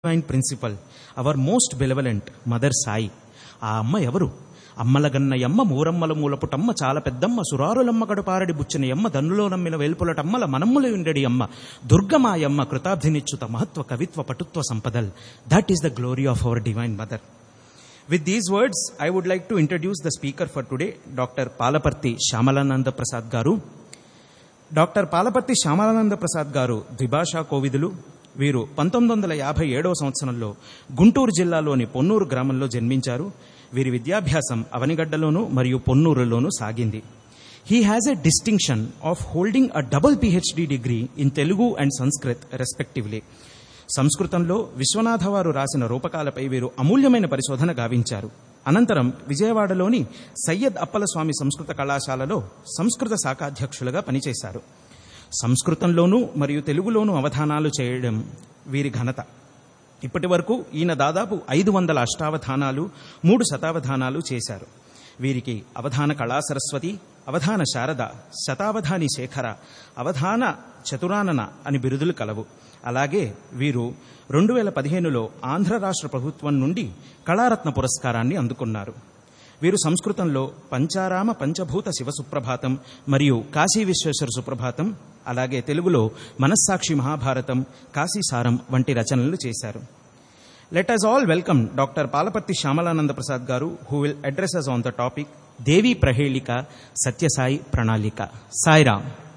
Divine principle our most benevolent mother Sai ఆ అమ్మ ఎవరు అమ్మలగన్నయమ్మ మూరమ్మల మూలపుటమ్మ చాలా పెద్దమ్మ సురారులమ్మ గడుపారడి బుచ్చిన యమ్మ దన్నులో నమ్మిన వేల్పులటమ్మల మనమ్ముల ఉండడి అమ్మ దుర్గమాయమ్మ కృతాబ్ధినిచ్యుత మహత్వ కవిత్వ పటుత్వ సంపదల్ that is the glory of our divine mother With these words, I would like to introduce the speaker for today, Dr. Palaparthi Shamalananda Prasad Garu. Doctor Palaparthi Shyamananda Prasad garu ద్విభాషా కోవిదులు వీరు పంతొమ్మిది వందల యాభై ఏడవ సంవత్సరంలో గుంటూరు జిల్లాలోని పొన్నూరు గ్రామంలో జన్మించారు వీరి విద్యాభ్యాసం అవనిగడ్డలోనూ మరియు పొన్నూరులోనూ సాగింది he has a distinction of holding a double PhD degree in Telugu and Sanskrit respectively సంస్కృతంలో విశ్వనాథ వారు రాసిన రూపకాలపై వీరు అమూల్యమైన పరిశోధన గావించారు అనంతరం విజయవాడలోని సయ్యద్ అప్పలస్వామి సంస్కృత కళాశాలలో సంస్కృత శాఖాధ్యక్షులుగా పనిచేశారు సంస్కృతంలోనూ మరియు తెలుగులోనూ అవధానాలు చేయడం వీరి ఘనత ఇప్పటి వరకు ఈయన దాదాపు ఐదు వందల అష్టావధానాలు మూడు శతావధానాలు చేశారు వీరికి అవధాన కళా సరస్వతి అవధాన శారద శతావధాని శేఖర అవధాన చతురానన అని బిరుదులు కలవు అలాగే వీరు రెండు వేల పదిహేనులో ఆంధ్ర రాష్ట్ర ప్రభుత్వం నుండి కళారత్న పురస్కారాన్ని అందుకున్నారు వీరు సంస్కృతంలో పంచారామ పంచభూత శివ సుప్రభాతం మరియు కాశీ విశ్వేశ్వర సుప్రభాతం అలాగే తెలుగులో మనస్సాక్షి మహాభారతం కాశీసారం వంటి రచనలు చేశారు let us all welcome doctor Palaparthi Shyamalananda Prasad garu who will address us on the topic Devi ప్రహేళిక సత్యసాయి ప్రణాళిక సాయిరామ్